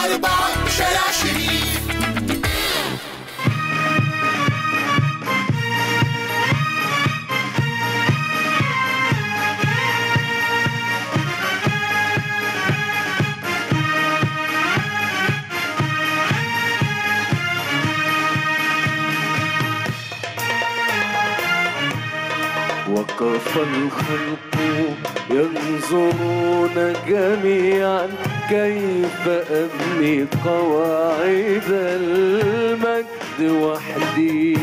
أربعة شارع شريف وقف الخلق ينظرون جميعا كيف أبني قواعد المجد وحدي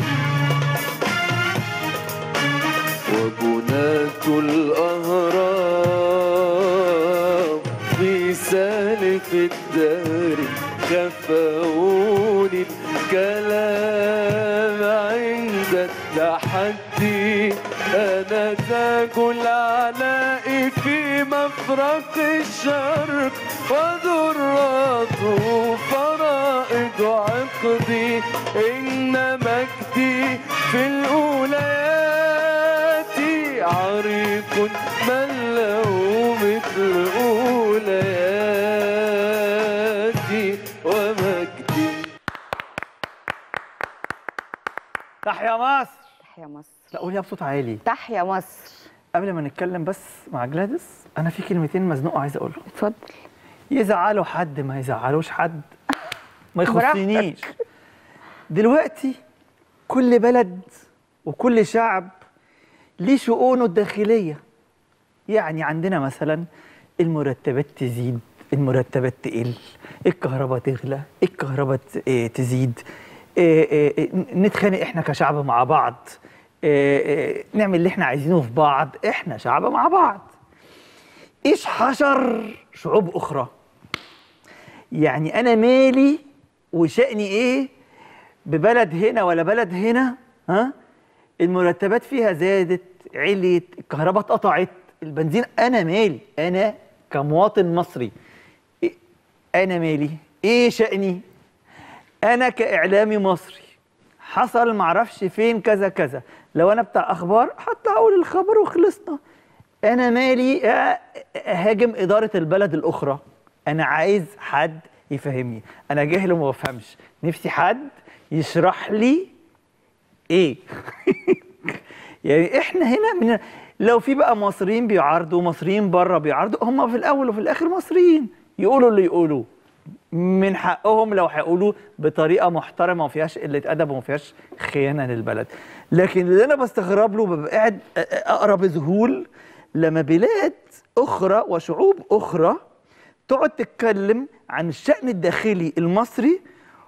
وبناة الأهرام في سالف الدار كفوني الكلام عند التحدي أنا تاج العلاء في مفرق الشرق وذراته فرائض عقدي إن مجدي في الأوليات عريق من له مثل أولياتي ومجدي تحيا مصر تحيا مصر لا قوليها بصوت عالي تحيا مصر قبل ما نتكلم بس مع جلاديس انا في كلمتين مزنوقه عايز اقولهم اتفضل يزعلوا حد ما يزعلوش حد ما براحتك. يخصنيش دلوقتي كل بلد وكل شعب ليه شؤونه الداخليه يعني عندنا مثلا المرتبات تزيد المرتبات تقل الكهرباء تغلى الكهرباء ت- إيه تزيد إيه إيه نتخانق احنا كشعب مع بعض إيه إيه نعمل اللي احنا عايزينه في بعض احنا شعب مع بعض ايش حشر شعوب اخرى يعني انا مالي وشأني ايه ببلد هنا ولا بلد هنا ها المرتبات فيها زادت عليت الكهرباء اتقطعت البنزين انا مالي انا كمواطن مصري إيه؟ انا مالي ايه شأني انا كاعلامي مصري حصل معرفش فين كذا كذا لو انا بتاع اخبار حتى اقول الخبر وخلصنا انا مالي أ- اهاجم اداره البلد الاخرى انا عايز حد يفهمني انا جاهل وما بفهمش نفسي حد يشرح لي ايه يعني احنا هنا من لو في بقى مصريين بيعارضوا ومصريين بره بيعارضوا هم في الاول وفي الاخر مصريين يقولوا اللي يقولوه من حقهم لو هيقولوا بطريقه محترمه وما فيهاش قله ادب وما فيهاش خيانه للبلد لكن اللي انا بستغرب له ببقى قاعد اقرا بذهول لما بلاد اخرى وشعوب اخرى تقعد تتكلم عن الشأن الداخلي المصري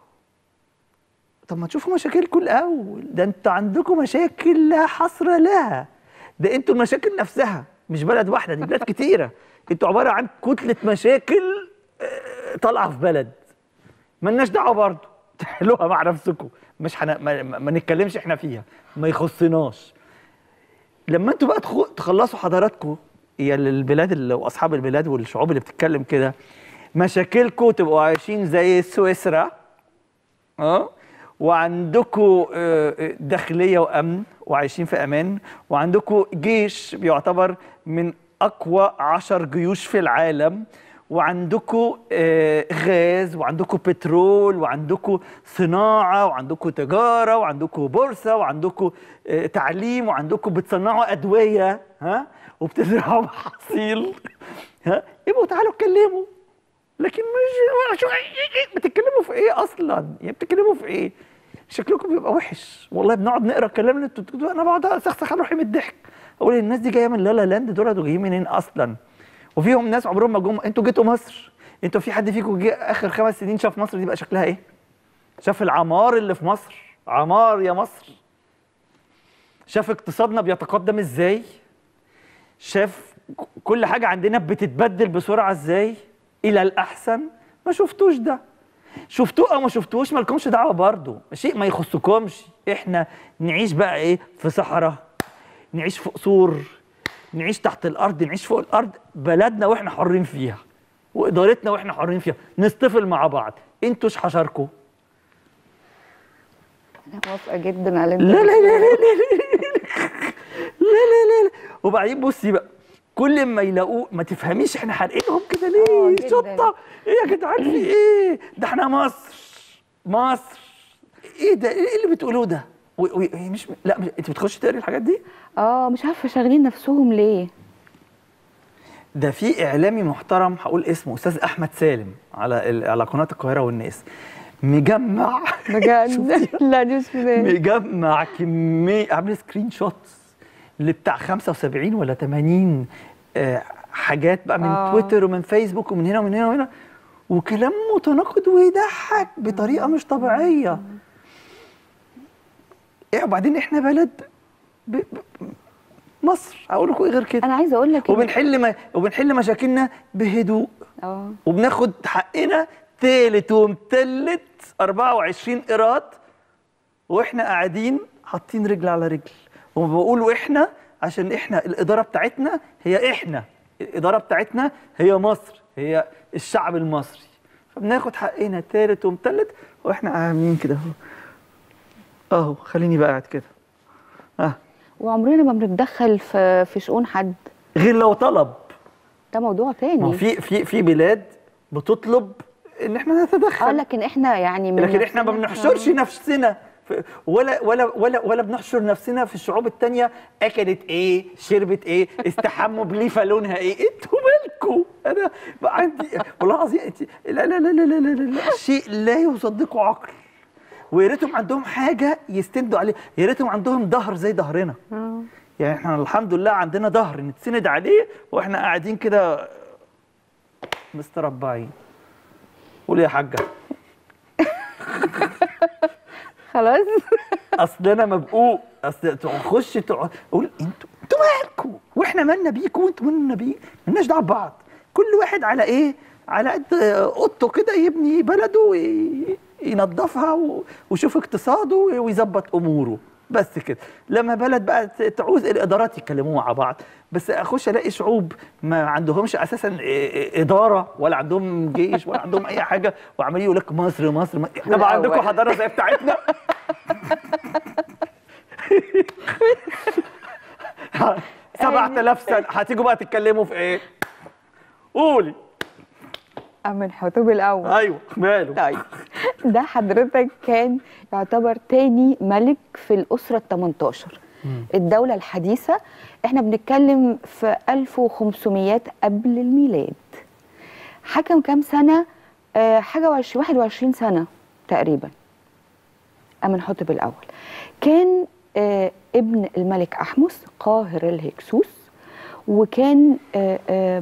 طب ما تشوفوا مشاكلكم الاول ده انتوا عندكم مشاكل لا حصر لها ده انتوا المشاكل نفسها مش بلد واحده دي بلاد كتيره انتوا عباره عن كتله مشاكل آه، طالعه في بلد ملناش دعوه برضه تحلوها مع نفسكم مش حنا ما, ما ما نتكلمش احنا فيها ما يخصناش لما انتوا بقى تخو... تخلصوا حضاراتكم هي البلاد اللي واصحاب البلاد والشعوب اللي بتتكلم كده مشاكلكم تبقوا عايشين زي سويسرا اه وعندكم داخليه وامن وعايشين في امان وعندكم جيش بيعتبر من اقوى عشر جيوش في العالم وعندكم غاز وعندكم بترول وعندكم صناعه وعندكم تجاره وعندكم بورصه وعندكم تعليم وعندكم بتصنعوا ادويه ها وبتزرعوا محاصيل ها يبقوا تعالوا اتكلموا لكن مش شو بتتكلموا في ايه اصلا يعني بتتكلموا في ايه شكلكم بيبقى وحش والله بنقعد نقرا الكلام اللي انتوا بتكتبوه انا بقعد اسخسخ على روحي من الضحك اقول الناس دي جايه من لا لا لاند دول جايين منين اصلا وفيهم ناس عمرهم ما جم انتوا جيتوا مصر انتوا في حد فيكم جه اخر خمس سنين شاف مصر دي بقى شكلها ايه شاف العمار اللي في مصر عمار يا مصر شاف اقتصادنا بيتقدم ازاي شاف كل حاجه عندنا بتتبدل بسرعه ازاي الى الاحسن ما شفتوش ده شفتوه او ما شفتوش مالكمش دعوه برضه شيء ما يخصكمش احنا نعيش بقى ايه في صحراء نعيش في قصور نعيش تحت الارض نعيش فوق الارض بلدنا واحنا حرين فيها وادارتنا واحنا حرين فيها نصطفل مع بعض انتوا ايش حشركم انا موافقه جدا على لا لا لا لا لا لا لا لا لا وبعدين بصي بقى كل ما يلاقوه ما تفهميش احنا حارقينهم كده آه، ليه جداً. شطه ايه يا جدعان في ايه ده احنا مصر مصر ايه ده ايه اللي بتقولوه ده و- و- إيه مش لا مش... انت بتخشي تقري الحاجات دي اه مش عارفه شاغلين نفسهم ليه ده في اعلامي محترم هقول اسمه استاذ احمد سالم على ال... على قناه القاهره والناس مجمع بجد لا دي مش بداية. مجمع كميه عامل سكرين شوتس اللي بتاع 75 ولا 80 آه، حاجات بقى من آه. تويتر ومن فيسبوك ومن هنا ومن هنا ومن هنا وكلام متناقض ويضحك بطريقه مش طبيعيه ايه وبعدين احنا بلد ب... ب... مصر هقول لكم ايه غير كده انا عايزه اقول لك إن- وبنحل ما... وبنحل مشاكلنا بهدوء اه وبناخد حقنا تالت ومتلت 24 قيراط واحنا قاعدين حاطين رجل على رجل وبقول احنا عشان احنا الاداره بتاعتنا هي احنا الاداره بتاعتنا هي مصر هي الشعب المصري فبناخد حقنا تالت ومتلت واحنا عاملين كده اهو اهو خليني بقى قاعد كده اه وعمرنا ما بنتدخل في في شؤون حد غير لو طلب ده موضوع ما هو تاني في في في بلاد بتطلب ان احنا نتدخل اه لكن احنا يعني من لكن احنا ما نفسنا- بنحشرش نفسنا في- ولا ولا ولا ولا بنحشر نفسنا في الشعوب التانية اكلت ايه شربت ايه استحموا بليفه لونها ايه انتوا مالكوا انا بقى عندي والله العظيم انت لا لا لا لا لا لا, لا. شيء لا يصدقه عقل ويا ريتهم عندهم حاجه يستندوا عليه يا ريتهم عندهم ظهر زي ظهرنا آه. يعني احنا الحمد لله عندنا ظهر نتسند عليه واحنا قاعدين كده مستربعين قول يا حاجه خلاص اصل انا مبقوق اصل تخش تقعد اقول انتوا انتوا مالكوا واحنا مالنا بيكوا وانتوا مالنا بيه مالناش دعوه ببعض كل واحد على ايه على قد اوضته كده يبني بلده وينظفها ويشوف اقتصاده ويظبط اموره بس كده لما بلد بقى ت- تعوز الادارات يتكلموا مع بعض بس اخش الاقي شعوب ما عندهمش اساسا إيه- إيه اداره ولا عندهم جيش ولا عندهم اي حاجه وعمالين يقول لك مصر مصر مصر. طب عندكم الأول. حضاره زي بتاعتنا 7000 سنه هتيجوا بقى تتكلموا في ايه؟ قولي من حطوب الاول ايوه ماله طيب ده حضرتك كان يعتبر تاني ملك في الأسرة ال 18 الدولة الحديثة احنا بنتكلم في 1500 قبل الميلاد حكم كام سنة آه حاجة وعش- 21 سنة تقريبا أمنحتب الأول كان آه ابن الملك أحمس قاهر الهكسوس وكان آه آه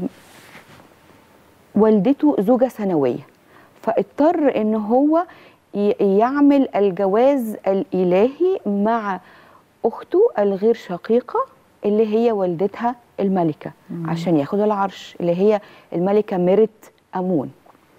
والدته زوجة ثانوية فاضطر ان هو ي- يعمل الجواز الالهي مع اخته الغير شقيقة اللي هي والدتها الملكة عشان ياخد العرش اللي هي الملكة ميرت امون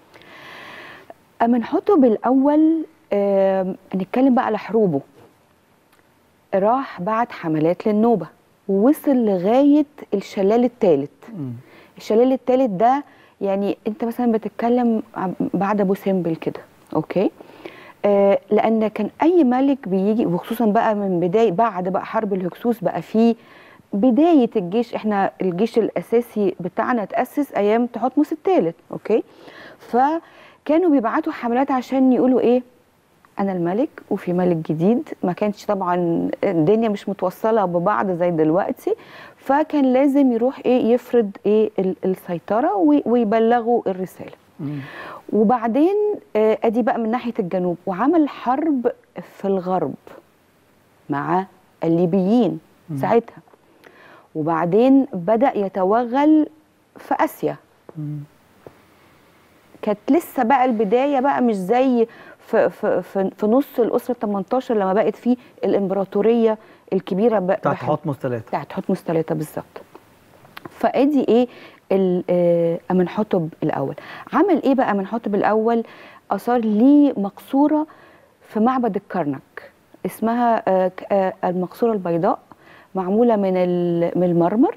امنحتب الاول آم، نتكلم بقى على حروبه راح بعت حملات للنوبة ووصل لغاية الشلال الثالث الشلال الثالث ده يعني انت مثلا بتتكلم عن- بعد ابو سمبل كده اوكي آه لان كان اي ملك بيجي وخصوصا بقى من بدايه بعد بقى حرب الهكسوس بقى في بدايه الجيش احنا الجيش الاساسي بتاعنا اتاسس ايام تحتمس الثالث اوكي فكانوا بيبعتوا حملات عشان يقولوا ايه انا الملك وفي ملك جديد ما كانش طبعا الدنيا مش متوصله ببعض زي دلوقتي فكان لازم يروح ايه يفرض ايه ال- السيطره وي- ويبلغوا الرساله وبعدين آه، ادي بقى من ناحيه الجنوب وعمل حرب في الغرب مع الليبيين ساعتها وبعدين بدا يتوغل في اسيا كانت لسه بقى البدايه بقى مش زي في في في, في نص الاسره 18 لما بقت فيه الامبراطوريه الكبيره بقى بتاعت حتمس ثلاثة بتاعت حتمس ثلاثة بالظبط فادي ايه ال- آه، امنحتب الاول عمل ايه بقى امنحتب الاول اثار ليه مقصوره في معبد الكرنك اسمها آه، ك- آه، المقصوره البيضاء معموله من ال- من المرمر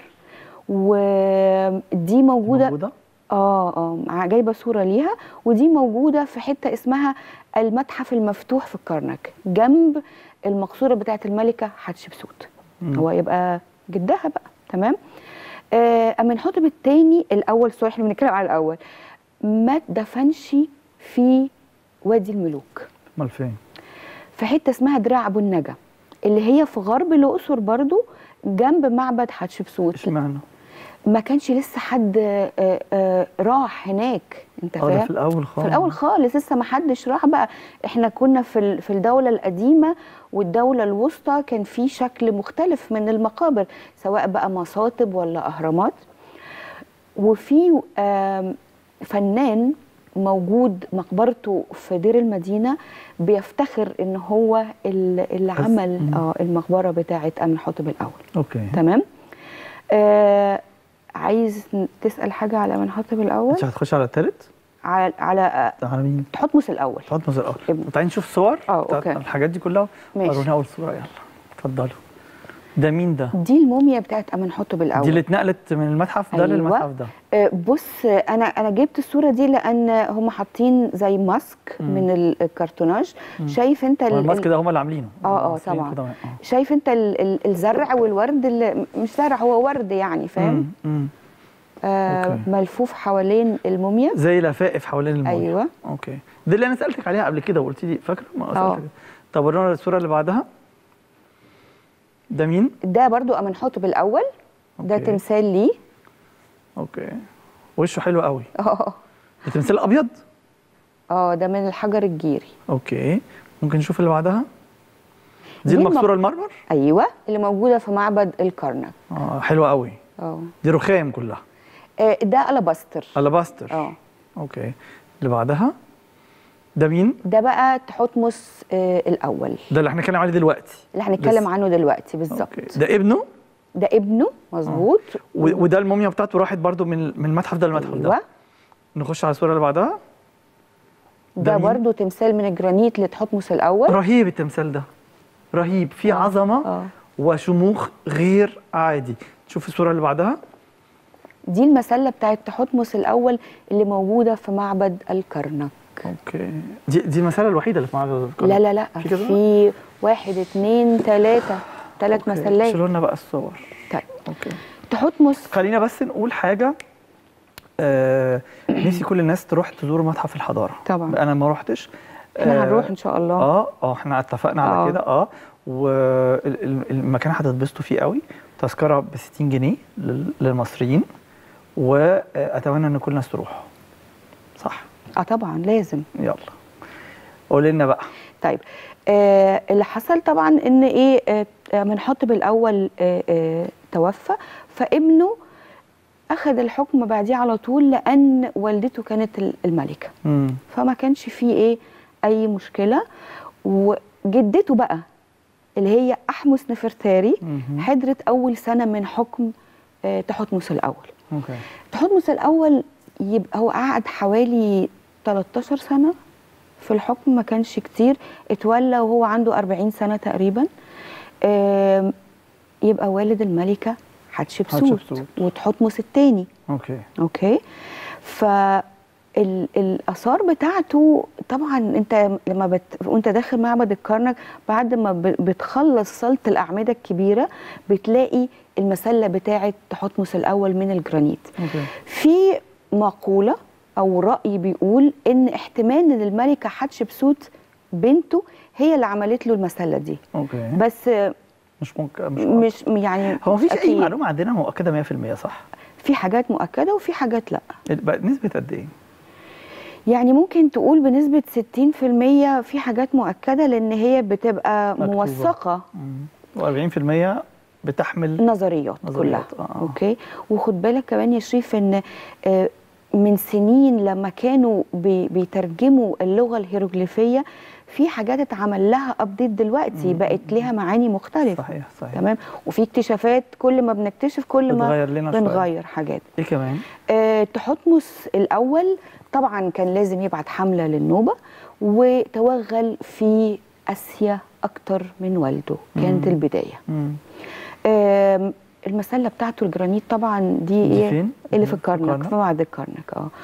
ودي موجوده موجودة اه اه مع- جايبه صوره ليها ودي موجوده في حته اسمها المتحف المفتوح في الكرنك جنب المقصوره بتاعه الملكه حتشبسوت هو يبقى جدها بقى تمام آه، امنحتب الثاني الاول سوري احنا بنتكلم على الاول ما اتدفنش في وادي الملوك امال فين؟ في حته اسمها دراع ابو النجا اللي هي في غرب الاقصر برضو جنب معبد حتشبسوت اشمعنى؟ ما كانش لسه حد آه، آه، راح هناك انت اه ده فاهم في الاول خالص في الاول خالص لسه ما حدش راح بقى احنا كنا في ال- في الدوله القديمه والدوله الوسطى كان في شكل مختلف من المقابر سواء بقى مصاطب ولا اهرامات وفي آم، فنان موجود مقبرته في دير المدينه بيفتخر ان هو ال- اللي بس- عمل مم. اه المقبره بتاعه امنحتب الاول اوكي تمام آه عايز تسال حاجه على امنحتب الاول انت هتخش على الثالث؟ على على آه، على مين؟ تحتمس الاول فاطمه الاول ابن. تعالي نشوف صور اه، بتاعت اوكي. الحاجات دي كلها ماشي. ورونا اول صوره يلا اتفضلوا ده مين ده؟ دي الموميا بتاعت امنحتب الاول دي اللي اتنقلت من المتحف ده أيوة. للمتحف ده آه، بص آه، انا انا جبت الصوره دي لان هم حاطين زي ماسك مم. من ال- الكرتوناج شايف انت ال- والماسك ده هم اللي عاملينه اه اه المصريين طبعا القدماء. اه شايف انت ال- ال- الزرع والورد اللي مش زرع هو ورد يعني فاهم مم، مم. آه أوكي. ملفوف حوالين الموميا زي لفائف حوالين المويه ايوه اوكي دي اللي انا سالتك عليها قبل كده وقلت لي فاكره ما اه. سالتك طب ورونا الصوره اللي بعدها ده مين ده برضو امنحتب الاول ده أوكي. تمثال ليه اوكي وشه حلو قوي اه ده تمثال ابيض اه ده من الحجر الجيري اوكي ممكن نشوف اللي بعدها دي دي الم- المكسوره المرمر ايوه اللي موجوده في معبد الكرنك اه حلوه قوي اه دي رخام كلها آه، ده الاباستر الاباستر اه اوكي اللي بعدها ده مين ده بقى تحتمس آه الاول ده اللي احنا بنتكلم عليه دلوقتي اللي هنتكلم لسه. عنه دلوقتي بالظبط اوكي ده ابنه ده ابنه مظبوط و- وده الموميا بتاعته راحت برضو من من المتحف ده للمتحف ايوه ده نخش على الصوره اللي بعدها ده ده مين؟ برضو تمثال من الجرانيت لتحتمس الاول رهيب التمثال ده رهيب في عظمه اه وشموخ غير عادي شوف الصوره اللي بعدها دي المسله بتاعت تحتمس الاول اللي موجوده في معبد الكرنك اوكي دي دي المساله الوحيده اللي في معبد الكرنك. لا لا لا في كذا في واحد اتنين تلاته تلات أوكي. مسلات شيلوا لنا بقى الصور طيب اوكي تحتمس خلينا بس نقول حاجه آه نفسي كل الناس تروح تزور متحف الحضاره طبعا. انا ما روحتش احنا آه، هنروح ان شاء الله اه اه احنا اتفقنا على آه. كده اه والمكان هتتبسطوا فيه قوي تذكره ب 60 جنيه لل- للمصريين واتمنى ان كل الناس تروح صح اه طبعا لازم يلا قول لنا بقى طيب آه اللي حصل طبعا ان ايه آه آه، منحطب الاول آه آه توفى فابنه اخذ الحكم بعديه على طول لان والدته كانت ال- الملكه امم فما كانش فيه ايه اي مشكله وجدته بقى اللي هي احمس نفرتاري مهم. حضرت اول سنه من حكم آه تحتمس الاول اوكي تحتمس الاول يبقى هو قعد حوالي 13 سنه في الحكم ما كانش كتير اتولى وهو عنده 40 سنه تقريبا آم، يبقى والد الملكه حتشبسوت حتشبسوت. وتحتمس الثاني اوكي اوكي ف ال- الاثار بتاعته طبعا انت لما بت... وانت داخل معبد الكرنك بعد ما ب... بتخلص صاله الاعمده الكبيره بتلاقي المسله بتاعه تحتمس الاول من الجرانيت اوكي في مقوله او راي بيقول ان احتمال ان الملكه حتشبسوت بنته هي اللي عملت له المسله دي اوكي بس مش ممكن مش, مش يعني هو مفيش اي أكيد. معلومه عندنا مؤكده 100% صح في حاجات مؤكده وفي حاجات لا بقى نسبه قد ايه يعني ممكن تقول بنسبة 60% في حاجات مؤكدة لأن هي بتبقى مكتوبة. موثقة و40% بتحمل نظريات, نظريات، كلها آه. أوكي وخد بالك كمان يا شريف إن آه، من سنين لما كانوا بي- بيترجموا اللغة الهيروغليفية في حاجات اتعمل لها ابديت دلوقتي بقت لها معاني مختلفة صحيح صحيح تمام وفي اكتشافات كل ما بنكتشف كل ما بتغير لنا شوية. بنغير حاجات ايه كمان آه، تحتمس الأول طبعا كان لازم يبعت حملة للنوبة وتوغل في آسيا أكتر من والده كانت مم. البداية مم. آم، المسلة بتاعته الجرانيت طبعا دي, دي إيه؟ فين؟ اللي في في الكرنك الكرنك؟ في معبد الكرنك اه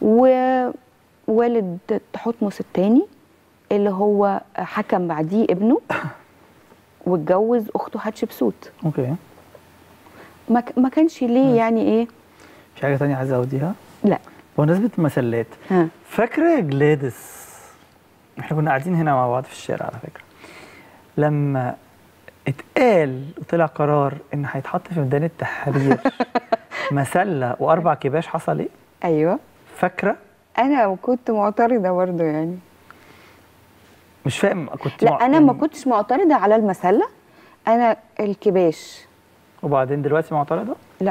ووالد تحتمس الثاني اللي هو حكم بعديه ابنه واتجوز اخته حتشبسوت اوكي ما, ك- ما كانش ليه يعني ايه في حاجه تانية عايز اوديها لا بمناسبه المسلات ها فاكره يا جلادس احنا كنا قاعدين هنا مع بعض في الشارع على فكره لما اتقال وطلع قرار ان هيتحط في ميدان التحرير مسله واربع كباش حصل ايه ايوه فاكره انا كنت معترضه برضو يعني مش فاهم كنت لا مع- انا ما كنتش معترضه على المسله انا الكباش وبعدين دلوقتي معترضه لا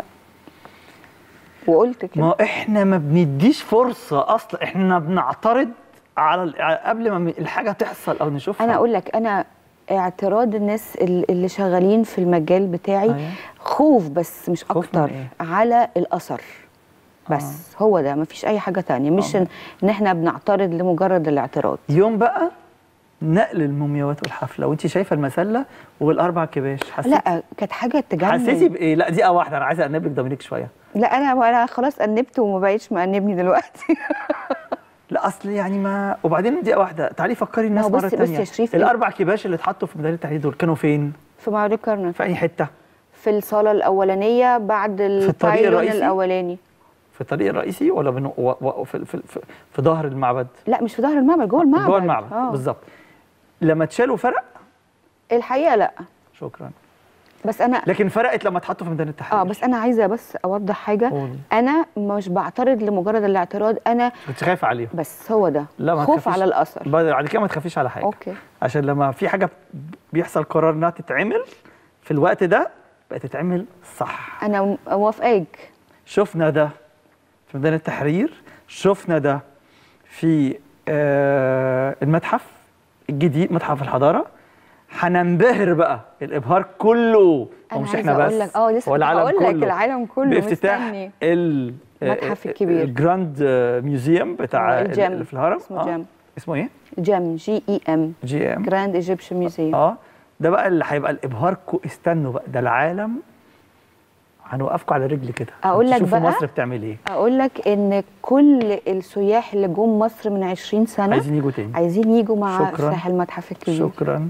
وقلت كده ما احنا ما بنديش فرصه اصلا احنا بنعترض على ال- على- قبل ما م- الحاجه تحصل او نشوفها انا اقول لك انا اعتراض الناس ال- اللي شغالين في المجال بتاعي أيوة. خوف بس مش خوف من اكتر إيه؟ على الاثر بس هو ده مفيش اي حاجه تانية مش آه. ان إن احنا بنعترض لمجرد الاعتراض يوم بقى نقل المومياوات والحفله وانت شايفه المسله والاربع كباش حسيت لا كانت حاجه تجنن حسيتي بايه لا دقيقه واحده انا عايز انبك ضميرك شويه لا انا انا خلاص انبت وما بقتش مأنبني دلوقتي لا اصل يعني ما وبعدين دقيقه واحده تعالي فكري الناس ما هو مره بص- بص تانية يا شريف، إيه؟ الاربع كباش اللي اتحطوا في ميدان التحرير دول كانوا فين في معرض كرنك في اي حته في الصاله الاولانيه بعد الطريق البايلون الرئيسي؟ الاولاني في الطريق الرئيسي ولا بنو... و... و... في... في... في... في ظهر المعبد لا مش في ظهر المعبد جوه المعبد جوه المعبد آه. بالظبط لما اتشالوا فرق الحقيقه لا شكرا بس انا لكن فرقت لما اتحطوا في ميدان التحرير اه بس انا عايزه بس اوضح حاجه قولي. انا مش بعترض لمجرد الاعتراض انا كنت خايفه عليهم بس هو ده لا ما خوف تخافيش. على الاثر بعد كده ما تخافيش على حاجه اوكي عشان لما في حاجه بيحصل قرار انها تتعمل في الوقت ده بقت تتعمل صح انا موافقاك شفنا ده في ميدان التحرير شفنا ده في آه المتحف الجديد متحف الحضاره هننبهر بقى الابهار كله أنا ومش عايزة احنا بس أقول لك- آه، لسه هو كنت العالم هقول لك كله العالم كله بافتتاح مستني. ال المتحف آه، الكبير. الجراند آه، ميوزيوم بتاع آه، الجام. اللي في الهرم اسمه جام. اسمه ايه؟ جام جي اي ام جي ام جراند ايجيبشن ميوزيوم اه ده بقى اللي هيبقى الابهار كو استنوا بقى ده العالم هنوقفكم على رجل كده أقول لك شوفوا بقى؟ مصر بتعمل ايه اقول لك ان كل السياح اللي جم مصر من 20 سنه عايزين يجوا تاني عايزين يجوا مع شكراً. افتتاح المتحف الكبير شكرا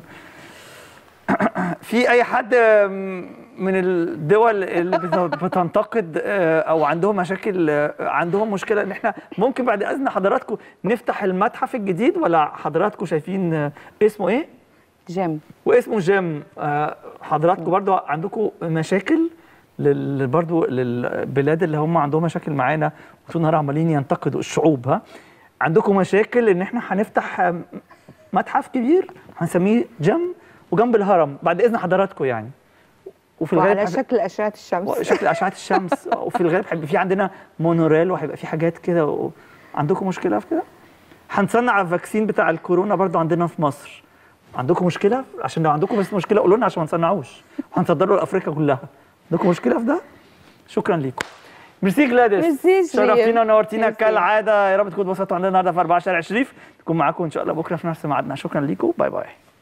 في اي حد من الدول اللي بت- بتنتقد آه، او عندهم مشاكل آه، عندهم مشكله ان احنا ممكن بعد اذن حضراتكم نفتح المتحف الجديد ولا حضراتكم شايفين آه، اسمه ايه جام واسمه جيم آه، حضراتكم برضو عندكم مشاكل لل برضو للبلاد اللي هم عندهم مشاكل معانا وطول النهار عمالين ينتقدوا الشعوب ها عندكم مشاكل ان احنا هنفتح آه، متحف كبير هنسميه جيم وجنب الهرم بعد اذن حضراتكم يعني وفي الغالب وعلى هيبقى- شكل اشعه الشمس شكل اشعه الشمس وفي الغالب هيبقى في عندنا مونوريل وهيبقى في حاجات كده و... عندكم مشكله في كده هنصنع الفاكسين بتاع الكورونا برضو عندنا في مصر عندكم مشكله عشان لو عندكم بس مشكله قولوا لنا عشان ما نصنعوش وهنصدره لافريقيا كلها عندكم مشكله في ده شكرا ليكم ميرسي جلاديس ميرسي شريف. شرفتينا ونورتينا ميرسي. كالعاده يا رب تكونوا اتبسطتوا عندنا النهارده في 4 شارع شريف نكون معاكم ان شاء الله بكره في نفس ميعادنا شكرا ليكم باي باي